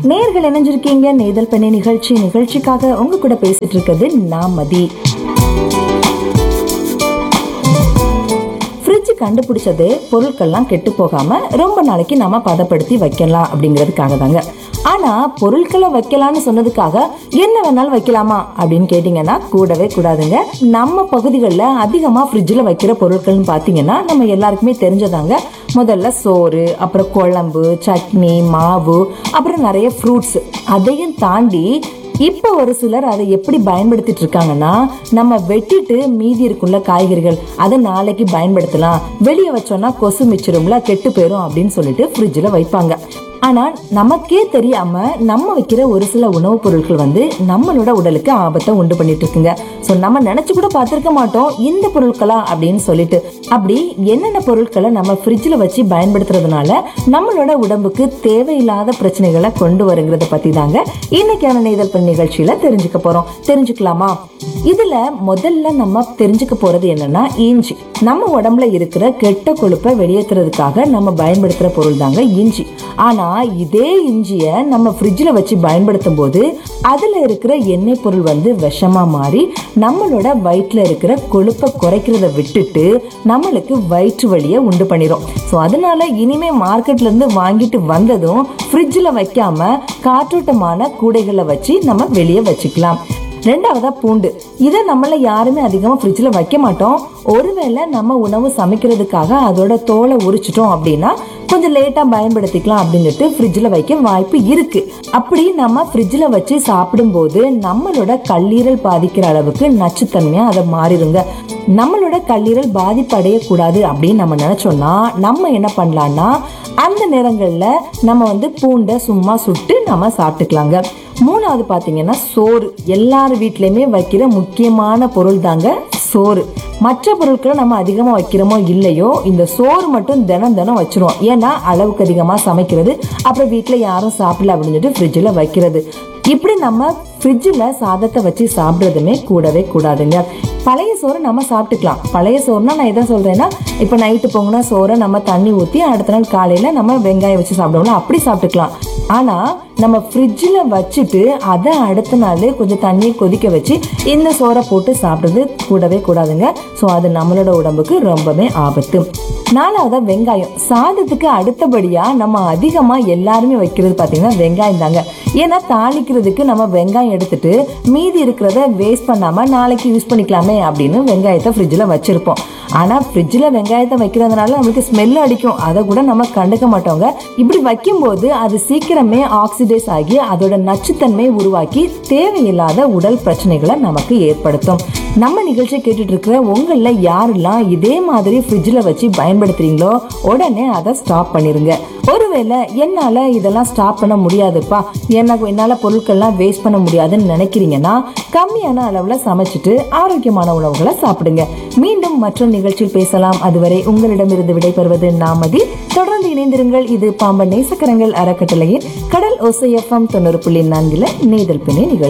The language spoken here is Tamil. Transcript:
நேர்கள் இணைஞ்சிருக்கீங்க நேதல் பெண்ணை நிகழ்ச்சி நிகழ்ச்சிக்காக உங்க கூட பேசிட்டு இருக்கிறது நான் மதி ஃப்ரிட்ஜ் கண்டுபிடிச்சது பொருட்கள்லாம் கெட்டு போகாம ரொம்ப நாளைக்கு நம்ம பதப்படுத்தி வைக்கலாம் அப்படிங்கிறதுக்காக தாங்க ஆனா பொருட்களை வைக்கலாம்னு சொன்னதுக்காக என்ன வேணாலும் வைக்கலாமா அப்படின்னு கேட்டீங்கன்னா கூடவே கூடாதுங்க நம்ம பகுதிகளில் அதிகமா ஃப்ரிட்ஜில் வைக்கிற பொருட்கள்னு பார்த்தீங்கன்னா நம்ம எல்லாருக்குமே தெரிஞ்சதாங்க முதல்ல சோறு அப்புறம் குழம்பு சட்னி மாவு அப்புறம் நிறைய ஃப்ரூட்ஸ் அதையும் தாண்டி இப்போ ஒரு சிலர் அதை எப்படி பயன்படுத்திட்டு இருக்காங்கன்னா நம்ம வெட்டிட்டு மீதி இருக்குள்ள காய்கறிகள் அதை நாளைக்கு பயன்படுத்தலாம் வெளியே வச்சோம்னா கொசு மிச்சிரும்ல கெட்டு போயிரும் அப்படின்னு சொல்லிட்டு ஃப்ரிட்ஜில் வைப்பாங்க ஆனா நமக்கே தெரியாம நம்ம வைக்கிற ஒரு சில உணவுப் பொருட்கள் வந்து நம்மளோட உடலுக்கு ஆபத்தை உண்டு பண்ணிட்டு இருக்குங்க ஸோ நம்ம நினைச்சு கூட பார்த்திருக்க மாட்டோம் இந்த பொருட்களா அப்படின்னு சொல்லிட்டு அப்படி என்னென்ன பொருட்களை நம்ம ஃப்ரிட்ஜில் வச்சு பயன்படுத்துறதுனால நம்மளோட உடம்புக்கு தேவையில்லாத பிரச்சனைகளை கொண்டு வருங்கிறத பத்தி தாங்க இன்னைக்கான நெய்தல் பெண் நிகழ்ச்சியில தெரிஞ்சுக்க போறோம் தெரிஞ்சுக்கலாமா இதுல முதல்ல நம்ம தெரிஞ்சுக்க போறது என்னன்னா இஞ்சி நம்ம உடம்புல இருக்கிற கெட்ட கொழுப்பை வெளியேற்றுறதுக்காக நம்ம பயன்படுத்துற பொருள் தாங்க இஞ்சி ஆனா இதே இஞ்சிய நம்ம ஃப்ரிட்ஜில் வச்சு பயன்படுத்தும் போது அதுல இருக்கிற எண்ணெய் பொருள் வந்து விஷமா மாறி நம்மளோட வயிற்றுல இருக்கிற கொழுப்பை குறைக்கிறத விட்டுட்டு நம்மளுக்கு வயிற்று வலியை உண்டு பண்ணிடும் ஸோ அதனால இனிமே மார்க்கெட்ல இருந்து வாங்கிட்டு வந்ததும் ஃப்ரிட்ஜில் வைக்காம காற்றோட்டமான கூடைகளை வச்சு நம்ம வெளியே வச்சுக்கலாம் ரெண்டாவதா பூண்டு இதை நம்மள யாருமே அதிகமாக ஃப்ரிட்ஜில் வைக்க மாட்டோம் ஒருவேளை நம்ம உணவு சமைக்கிறதுக்காக அதோட தோலை உரிச்சிட்டோம் அப்படின்னா கொஞ்சம் லேட்டாக பயன்படுத்திக்கலாம் அப்படின்னுட்டு ஃப்ரிட்ஜில் வைக்க வாய்ப்பு இருக்கு அப்படி நம்ம ஃப்ரிட்ஜில் வச்சு சாப்பிடும்போது நம்மளோட கல்லீரல் பாதிக்கிற அளவுக்கு நச்சுத்தன்மையாக அதை மாறிடுங்க நம்மளோட கல்லீரல் பாதிப்பு அடையக்கூடாது அப்படின்னு நம்ம நினைச்சோம்னா நம்ம என்ன பண்ணலாம்னா அந்த நேரங்களில் நம்ம வந்து பூண்டை சும்மா சுட்டு நம்ம சாப்பிட்டுக்கலாங்க மூணாவது பார்த்தீங்கன்னா சோறு எல்லார் வீட்லையுமே வைக்கிற முக்கியமான பொருள் தாங்க சோறு மற்ற பொருட்களை நம்ம அதிகமாக வைக்கிறோமோ இல்லையோ இந்த சோறு மட்டும் தினம் தினம் வச்சிருவோம் ஏன்னா அளவுக்கு அதிகமாக சமைக்கிறது அப்புறம் வீட்டில் யாரும் சாப்பிடல அப்படின்னு சொல்லிட்டு ஃப்ரிட்ஜில் வைக்கிறது இப்படி நம்ம ஃப்ரிட்ஜில் சாதத்தை வச்சு சாப்பிட்றதுமே கூடவே கூடாதுங்க பழைய சோறு நம்ம சாப்பிட்டுக்கலாம் பழைய சோறுனா நான் எதை சொல்றேன்னா இப்போ நைட்டு பொங்கின சோறை நம்ம தண்ணி ஊற்றி அடுத்த நாள் காலையில் நம்ம வெங்காயம் வச்சு சாப்பிடுவோம்ல அப்படி சாப்பிட்டுக்கலாம் ஆனால் நம்ம ஃப்ரிட்ஜில் வச்சுட்டு அதை அடுத்த நாள் கொஞ்சம் தண்ணியை கொதிக்க வச்சு இந்த சோறை போட்டு சாப்பிட்றது கூடவே கூடாதுங்க ஸோ அது நம்மளோட உடம்புக்கு ரொம்பவே ஆபத்து நாலாவதா வெங்காயம் சாதத்துக்கு அடுத்தபடியா நம்ம அதிகமா எல்லாருமே வைக்கிறது பாத்தீங்கன்னா வெங்காயம் தாங்க ஏன்னா தாளிக்கிறதுக்கு நம்ம வெங்காயம் எடுத்துட்டு மீதி இருக்கிறத வேஸ்ட் பண்ணாம நாளைக்கு யூஸ் பண்ணிக்கலாமே அப்படின்னு வெங்காயத்தை ஃப்ரிட்ஜில் வச்சிருப்போம் ஆனா ஃப்ரிட்ஜில் வெங்காயத்தை வைக்கிறதுனால நமக்கு ஸ்மெல் அடிக்கும் அதை கூட நம்ம கண்டுக்க மாட்டோங்க இப்படி வைக்கும்போது அது சீக்கிரமே ஆக்சிடைஸ் ஆகி அதோட நச்சுத்தன்மை உருவாக்கி தேவையில்லாத உடல் பிரச்சனைகளை நமக்கு ஏற்படுத்தும் நம்ம நிகழ்ச்சி கேட்டுட்டு இருக்கிற உங்கள யாரெல்லாம் இதே மாதிரி ஃப்ரிட்ஜில் வச்சு பயன்படுத்துறீங்களோ உடனே அதை ஸ்டாப் பண்ணிருங்க ஒருவேளை என்னால இதெல்லாம் ஸ்டாப் பண்ண முடியாதுப்பா எனக்கு என்னால பொருட்கள்லாம் வேஸ்ட் பண்ண முடியாதுன்னு நினைக்கிறீங்கன்னா கம்மியான அளவுல சமைச்சிட்டு ஆரோக்கியமான உணவுகளை சாப்பிடுங்க மீண்டும் மற்றொரு நிகழ்ச்சியில் பேசலாம் அதுவரை உங்களிடமிருந்து விடைபெறுவது நாமதி தொடர்ந்து இணைந்திருங்கள் இது பாம்பன் நேசக்கரங்கள் அறக்கட்டளையின் கடல் ஒசையஃபம் தொண்ணூறு புள்ளி நான்குல நேதல் பிணை நிகழ்ச்சி